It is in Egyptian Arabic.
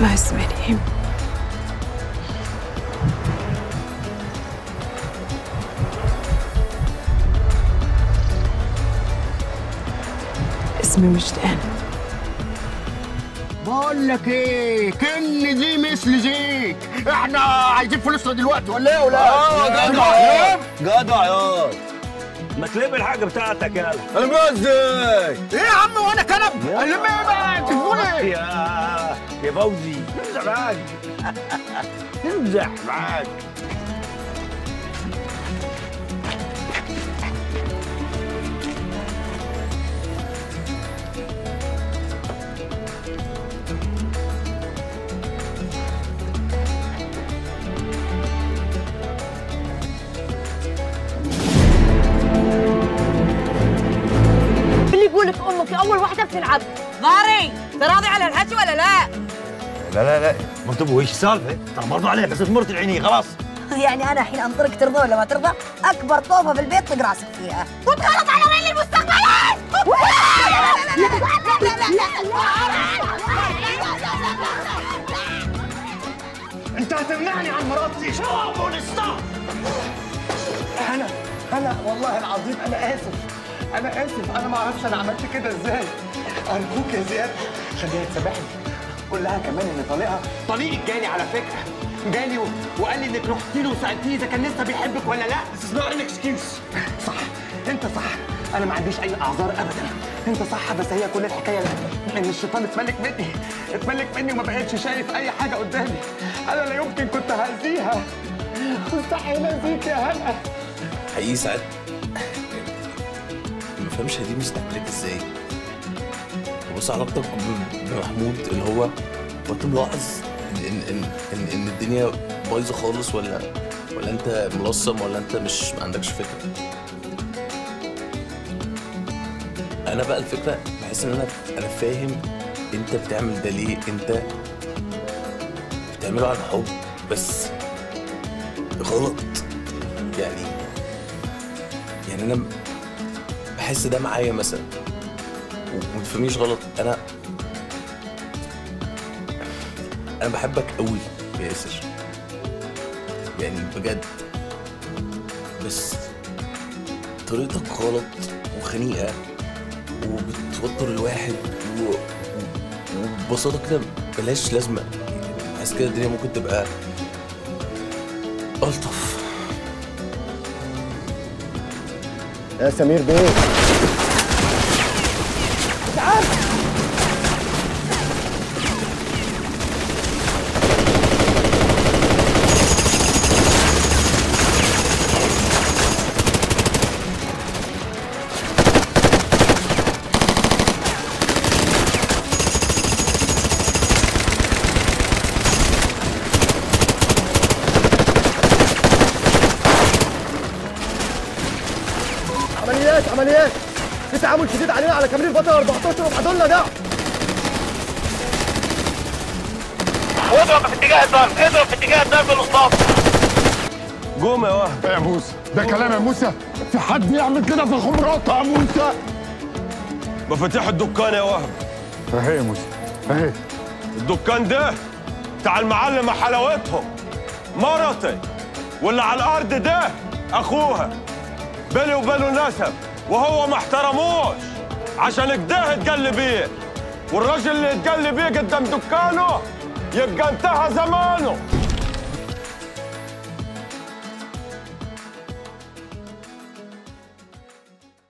ما اسمني اسمي وجدان بقول لك ايه كن دي مثل زيك احنا عايزين فلوسنا دلوقتي ولا ايه ولا اه إيه؟ جدع يا فاهم؟ جدع يا ما تلم الحاجه بتاعتك يلا انا بقى ازاي ايه يا عم وانا كلب اللي ايه بقى تليفوني يا يا فوزي امزح معاك امزح معاك اللي يقولك امك اول واحده بتلعب ضاري تراضي على الحكي ولا لا لا لا لا ما انتبهوا ايش السالفه ترى برضو عليه بس مرت العيني خلاص يعني انا الحين انطرك ترضى ولا ما ترضى اكبر طوفه في البيت طق راسك فيها وتغلط على وين المستقبل انت هتمنعني عن مراتي شو ابو الاسطى انا انا والله العظيم انا اسف انا اسف انا ما اعرفش انا عملت كده ازاي ارجوك يا زياد خليها تسامحني قول لها كمان ان طليقها طليقك جالي على فكره جالي و... وقال لي انك رحتي له وسالتيه اذا كان لسه بيحبك ولا لا This is not an excuse صح انت صح انا ما عنديش اي اعذار ابدا انت صح بس هي كل الحكايه ان الشيطان اتملك مني اتملك مني وما بقتش شايف اي حاجه قدامي انا لا يمكن كنت هاذيها مستحيل اذيك يا هلا حقيقي ساعات ما بفهمش هي دي مستعملك ازاي بص علاقتك ب- بمحمود اللي هو هو انت ملاحظ ان ان ان, إن, إن الدنيا بايظه خالص ولا ولا انت ملصم ولا انت مش ما عندكش فكره انا بقى الفكره بحس ان انا انا فاهم انت بتعمل ده ليه انت بتعمله عن حب بس غلط يعني يعني انا بحس ده معايا مثلا وما تفهميش غلط انا انا بحبك قوي يا ياسر يعني بجد بس طريقتك غلط وخنيقه وبتوتر الواحد و... و- وببساطه كده بلاش لازمه يعني بحس كده الدنيا ممكن تبقى الطف يا سمير بيه عمليات عمليات في تعامل شديد علينا على كمين الفتره 14 وبعدولنا ده اضرب في اتجاه الضرب اضرب في اتجاه الضرب الاسطاط قوم يا وهب يا موسى ده كلام يا موسى في حد يعمل كده في خمرات يا موسى مفاتيح الدكان يا وهب اهي يا موسى اهي الدكان ده بتاع المعلم حلاوتهم مرتي واللي على الارض ده اخوها بيني وبينه نسب وهو ما احترموش عشان كده اتقل بيه والراجل اللي اتقل بيه قدام دكانه يبقى انتهى زمانه